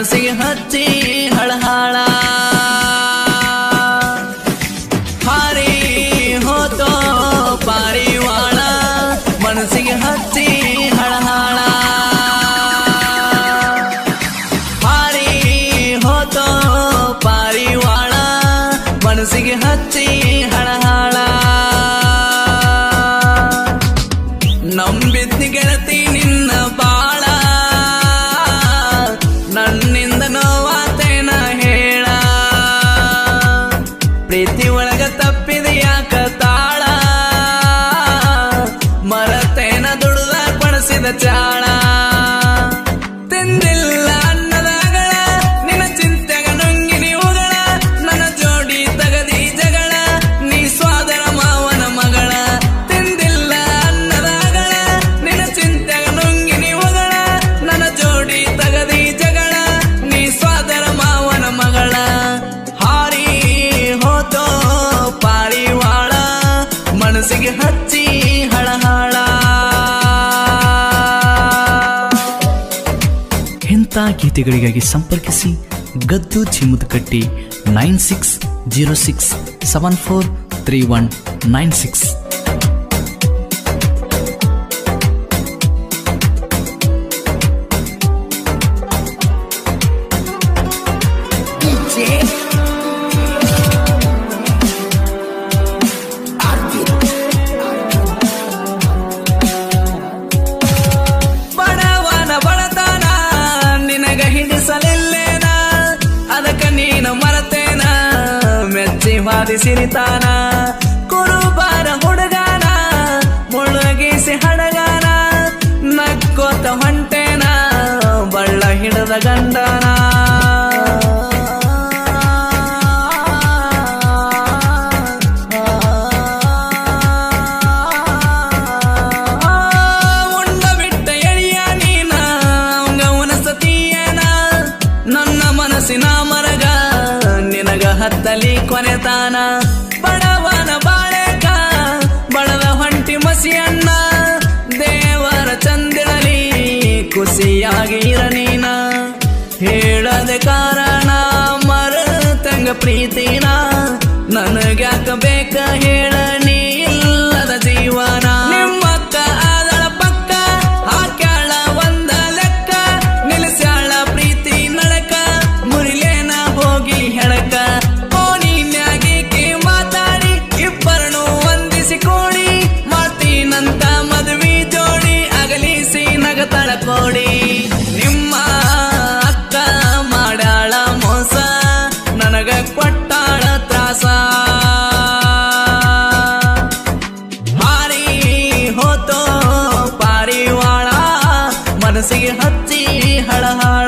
ಮನಸ್ಸಿಗೆ ಹಚ್ಚಿ ಹಳಹಾಳ ಹಾರಿ ಹೋತೋ ಪಾರಿವಾಳ ಮನಸ್ಸಿಗೆ ಹಚ್ಚಿ ಹಳಹಾಳ ಹಾರಿ ಹೋತೋ ಪಾರಿವಾಳ ಮನಸ್ಸಿಗೆ ಹಚ್ಚಿ ಹಳಹಾಳ ನಂಬಿದ್ದಿ ಗೆಳತಿ ನಿನ್ನ ಬಾಳ ನನ್ನಿಂದ ನೋವಾತೇನ ಹೇಳ ಪ್ರೀತಿ ಒಳಗ ತಪ್ಪಿದ ಯಾಕ ತಾಳ ಮರತೇನ ದುಡ್ದ ಪಡಿಸಿದ ಚಾಳ ತಿಂದಿಲ್ಲ ಅನ್ನದಾಗಳ ನಿನ್ನ ಚಿಂತೆಗ ನುಂಗಿ ನೀವುಗಳ ನನ್ನ ಜೋಡಿ ತಗದಿ ಜಗಳ ನೀ ಸ್ವಾದರ ಮಾವನ ಮಗಳ ತಿಂದಿಲ್ಲ ಅನ್ನದಾಗಳ ನಿನ್ನ ಚಿಂತೆಗ ನುಂಗಿ ನೀವುಗಳ ನನ್ನ ಜೋಡಿ ತಗದಿ ಜಗಳ ನೀ ಸ್ವಾದರ ಮಾವನ ಮಗಳ ಹಾರಿ ಹೋತೋ ಪಾರಿವಾಳ ಮನಸ್ಸಿಗೆ ಹಚ್ಚಿ ಹಳಹಾಳ ಇಂಥ ಗೀತೆಗಳಿಗಾಗಿ ಸಂಪರ್ಕಿಸಿ ಗದ್ದು ಚಿಮ್ಮುದಕಟ್ಟಿ nine six zero six seven four three one nine six ಬಡವನ ಬಡತನ ನಿನಗ ಹಿಡಿಸಲಿಲ್ಲೇನ ಅದಕ್ಕ ನೀನು ಮರತೇನ ಮೆಚ್ಚಿ ವಾದಿಸಿರಿತಾನ ಕುರುಬಾರ ಹುಡುಗಾನ ಮುಳುಗಿಸಿ ಹಡಗಾನ ನಕ್ಕೋತ ಹೊಂಟೇನ ಬಳ್ಳ ಹಿಡದ ಗಂಡನ ಉಂಡ ಬಿಟ್ಟ ಎಳಿಯ ನೀನ ಅವಂಗ ಉನಸತೀಯನ ನನ್ನ ಮನಸ್ಸಿನ ಮರಗ ನಿನಗ ಹತ್ತಲಿ ಕೊನೆತಾನ ಬಡವನ ಬಾಳೆಕ ಬಡದ ಹೊಂಟಿ ಮಸಿಯಣ್ಣ ದೇವರ ಚಂದಿರಲಿ ಖುಷಿಯಾಗಿರ ನೀನ ಹೇಳದೆ ಕಾರಣ ಮರತಂಗ ಪ್ರೀತಿನ ನನಗ್ಯಾಕ ಬೇಕ ಹೇಳ ನೀ ಇಲ್ಲದ ಜೀವನ ನಿಮ್ಮಕ್ಕ ಆದಳ ಪಕ್ಕ ಹಾಕ್ಯಾಳ ಒಂದ ಲೆಕ್ಕ ನಿಲ್ಸ್ಯಾಳ ಪ್ರೀತಿ ನಳಕ ಮುರಿಲೇನ ಹೋಗಿ ಹೆಳಕ ಓಣಿನ್ಯಾಗೀಕಿ ಮಾತಾಡಿ ಇಬ್ಬರನು ವಂದಿಸಿ ಕೋಡಿ ಮಾಡ್ತೀನಂತ ಮದುವೆ ಜೋಡಿ ಅಗಲಿಸಿ ನಗತಳ ಕೋಡಿ ನಿಮ್ಮ ಅಕ್ಕ ಮಾಡ್ಯಾಳ ಮೋಸ ನನಗ ಕೊಟ್ಟಾಳ ತ್ರಾಸ ಹಾರಿ ಹೋತೋ ಪಾರಿವಾಳ ಮನಸ್ಸಿಗೆ ಹಚ್ಚಿ ಹಳಹಾಳ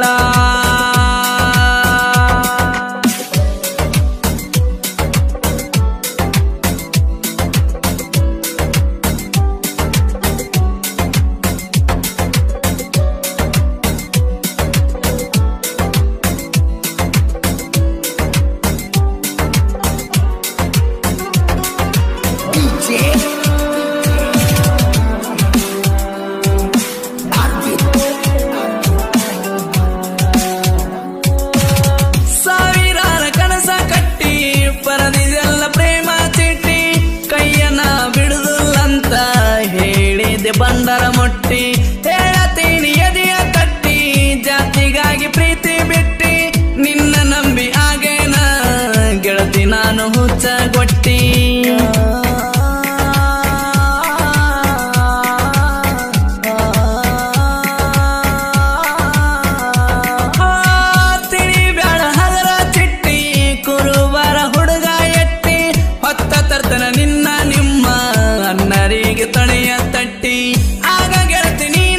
ಸಾವಿರಾರ ಕನಸ ಕಟ್ಟಿ ಪರದಿದೆಲ್ಲ ಪ್ರೇಮ ಚಿಟ್ಟಿ ಕೈಯನ್ನ ಬಿಡುದಿಲ್ಲಂತ ಹೇಳಿದೆ ಬಂದರ ಮೊಟ್ಟಿ ಹೇಳತೀನಿ ಎದೆಯ ತಟ್ಟಿ ಜಾತಿಗಾಗಿ ಪ್ರೀತಿ ಬಿಟ್ಟಿ ನಿನ್ನ ನಂಬಿ ಆಗೇನ ಗೆಳತಿ ನಾನು ಹುಚ್ಚಗೊಟ್ಟಿ ತಿಳಿಬ್ಯಾಡ ಹಗರ ಚಿಟ್ಟಿ ಕುರುಬರ ಹುಡುಗ ಎಟ್ಟಿ ಹೊತ್ತ ತರ್ತನ ನಿನ್ನ ನಿಮ್ಮ ಅನ್ನರಿಗೆ ತಳೆಯ ತಟ್ಟಿ ಆಗ ಗೆಳತಿ ನೀ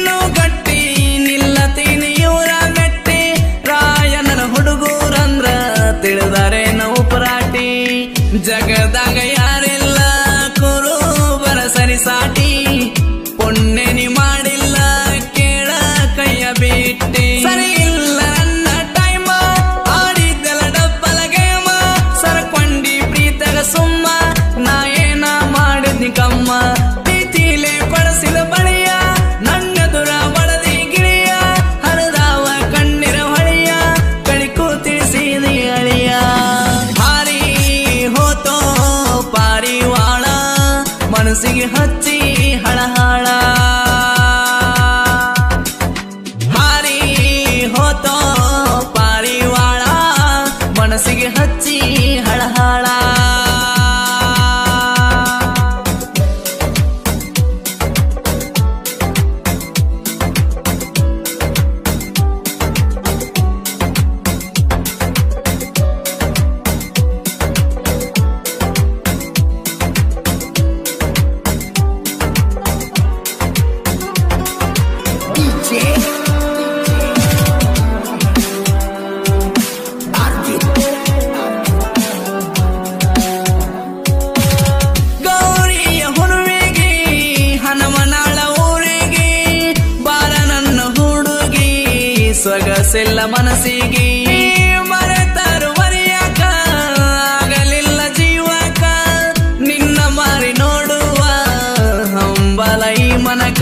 ಕೆಲಸಿಲ್ಲ ಮನಸ್ಸಿಗೆ ಮರೆತರು ಮರೆಯಾಕ ಆಗಲಿಲ್ಲ ಜೀವಕ ನಿನ್ನ ಮಾರಿ ನೋಡುವ ಹಂಬಲ ಈ ಮನಕ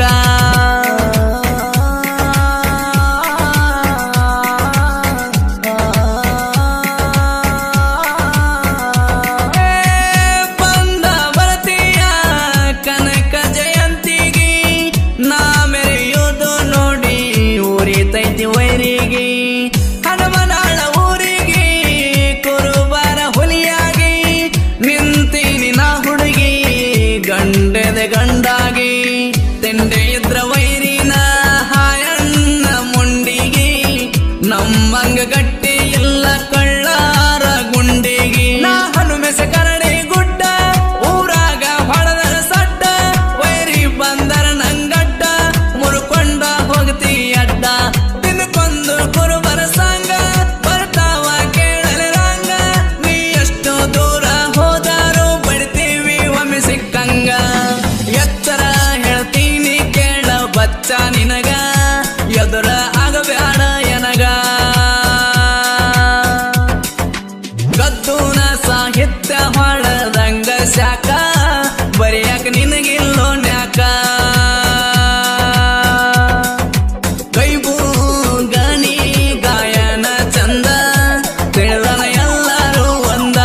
ಏ, ಬಂದ ಬರತೀಯ ಕನಕ ಜಯಂತಿಗೆ ನಾ ಮೆರೆಯೋದು ನೋಡಿ ಊರಿತೈತಿ ವೈರಿಗೆ ಹನುಮನಾಳ ಊರಿಗೆ ಕುರುಬರ ಹುಲಿಯಾಗಿ ನಿಂತೀನಿ ನಾ ಹುಡುಗಿ ಗಂಡದ ಗಂಡಾಗಿ ತಿಂಡೆ ಇದ್ರ ವೈರಿನ ಹಾಯಣ್ಣ ಮುಂಡಿಗೆ ನಮ್ಮಂಗ ಗಟ್ಟಿ ಇಲ್ಲ ಕಳ್ಳಾರ ಗುಂಡಿಗೆ ನಾ ಹನುಮೆಸ ಕರಡಿ ಗುಡ್ಡ ಊರಾಗ ಹೊಡೆದ ಸಡ್ಡ ವೈರಿ ಬಂದರ ನಂಗಡ್ಡ ಮುರುಕೊಂಡ ಹೋಗ್ತಿ ಅಡ್ಡ ತಿನ್ಕೊಂದು ಕುರುಬರ ಸಂಗ ಬರ್ತಾವ ಕೇಳಲೆ ರಂಗ ನೀ ಎಷ್ಟು ದೂರ ಹೋದಾರು ಬಡಿತೀವಿ ಒಮ್ಮೆ ಸಿಕ್ಕಂಗ ಎತ್ತರ ಹೇಳ್ತೀನಿ ಕೇಳ ಬಚ್ಚ ನಿನಗ ಎದುರ ಆಗಬ್ಯಾಡ ಎನಗ ಗದ್ದೂನ ಸಾಹಿತ್ಯ ಹೊಳದಂಗ ಶಾಖ ಬರೆಯಕ ನಿನಗಿಲ್ಲೋ ನ್ಯಾಕ ಕೈಬೂ ಗಣಿ ಗಾಯನ ಚಂದ ತಿಳಿದನ ಎಲ್ಲರೂ ಒಂದ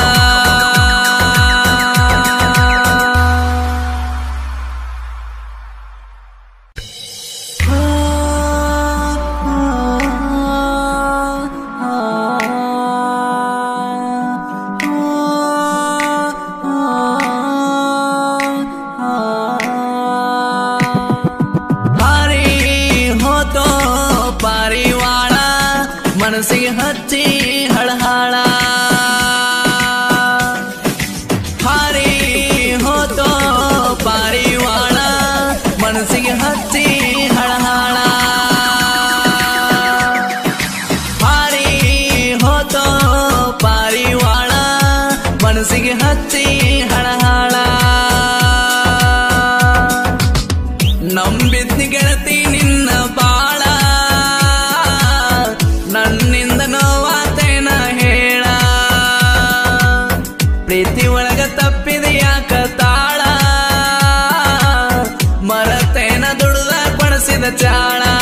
ಹಾರಿ ಹೋತೋ ಪಾರಿವಾಳ ಮನಸ್ಸಿಗೆ ಹಚ್ಚಿ ಹಳಹಾಳ ಹಾರಿ ಹೋತೋ ಪಾರಿವಾಳ ಮನಸ್ಸಿಗೆ ಹಚ್ಚಿ ಹಳಹಾಳ ಹಾರಿ ಹೋತೋ ಪಾರಿವಾಳ ಮನಸ್ಸಿಗೆ ಹಚ್ಚಿ ಹಳಹಾಳ ನಂಬಿದ್ನಿ ಗೆಳತಿ ನಿನ್ನ ಬಾಳ ನನ್ನಿಂದ ನೋವಾತೇನ ಹೇಳ ಪ್ರೀತಿ ಒಳಗ ತಪ್ಪಿದ ಯಾಕ ತಾಳ ಮರತೇನ ದುಡ್ದ ಕೊಡಿಸಿದ ಚಾಳ